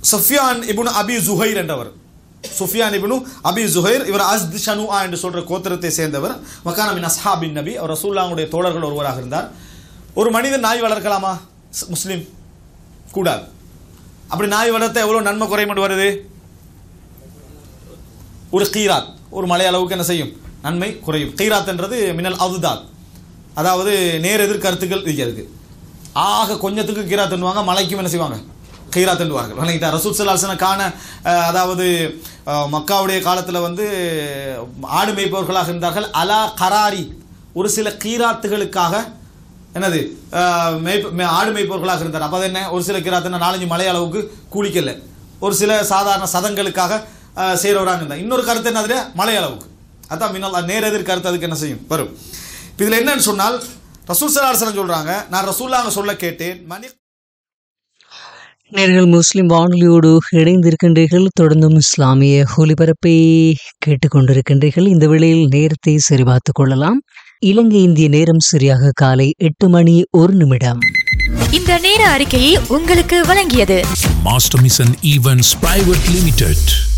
சஃபியான் இப்னு அபி Zuhair என்றவர் சுஃபியான் இப்னு அபி Zuhair இவர் அஸ்த் ஷனுஆ என்று சொல்ற கோத்திரத்தை சேர்ந்தவர் மக்கானமின் அஸ்ஹாபின் நபி அவர் ரசூல்லாவுடைய தோழர்கள் ஒருவராக இருந்தார் ஒரு மனிதன் நாய் வளர்க்கலாமா ஸ்- முஸ்லிம் கூடாது அப்படி நாய் வளர்த்த எவ்வளோ நன்மை குறைமட்டு வருது ஒரு கீராத் ஒரு மலை அளவுக்கு என்ன செய்யும் நன்மை குறையும் கீராத்ன்றது மினல் அதுதாத் அதாவது நேர் எதிர் கருத்துக்கள் இருக்கிறது ஆக கொஞ்சத்துக்கு கீராத் தண்டுவாங்க மலைக்கும் என்ன செய்வாங்க கீராத் தண்டுவார்கள் வணங்கிட்டா ரசூல் சல்லாசன காண அஹ், அதாவது அஹ், மக்காவுடைய காலத்தில் வந்து ஆடு மேய்ப்பவர்களாக இருந்தார்கள் அலா கராரி ஒரு சில கீராத்துகளுக்காக என்னது அஹ், மேய்ப்ப மே- ஆடு மேய்ப்பவர்களாக இருந்தார் அப்போ அது என்ன ஒரு சில கீராத்துனா நாலஞ்சு மலை அளவுக்கு கூலிக்கல ஒரு சில சாதாரண சதங்களுக்காக அஹ், செய்றவராக இருந்தார் இன்னொரு கருத்து என்னது மலை அளவுக்கு அதான் மின்னல் நேரெதிர் கருத்து அதுக்கு என்ன செய்யும் வரும் இப்போ இதில் என்னன்னு சொன்னால் ரசூல் சலாசனம் சொல்றாங்க நான் ரசூல்லாங்க சொல்ல கேட்டேன் மணி நேர்கள் முஸ்லிம் வானொலியோடு இணைந்திருக்கின்றீர்கள் தொடர்ந்தும் இஸ்லாமிய ஒலிபரப்பை கேட்டுக்கொண்டிருக்கின்றீர்கள் இந்த வேளையில் நேரத்தை சரிபார்த்துக் கொள்ளலாம் இலங்கை இந்திய நேரம் சரியாக காலை எட்டு மணி ஒரு நிமிடம் இந்த நேர அறிக்கையை உங்களுக்கு வழங்கியது Master Mission Events Private Limited.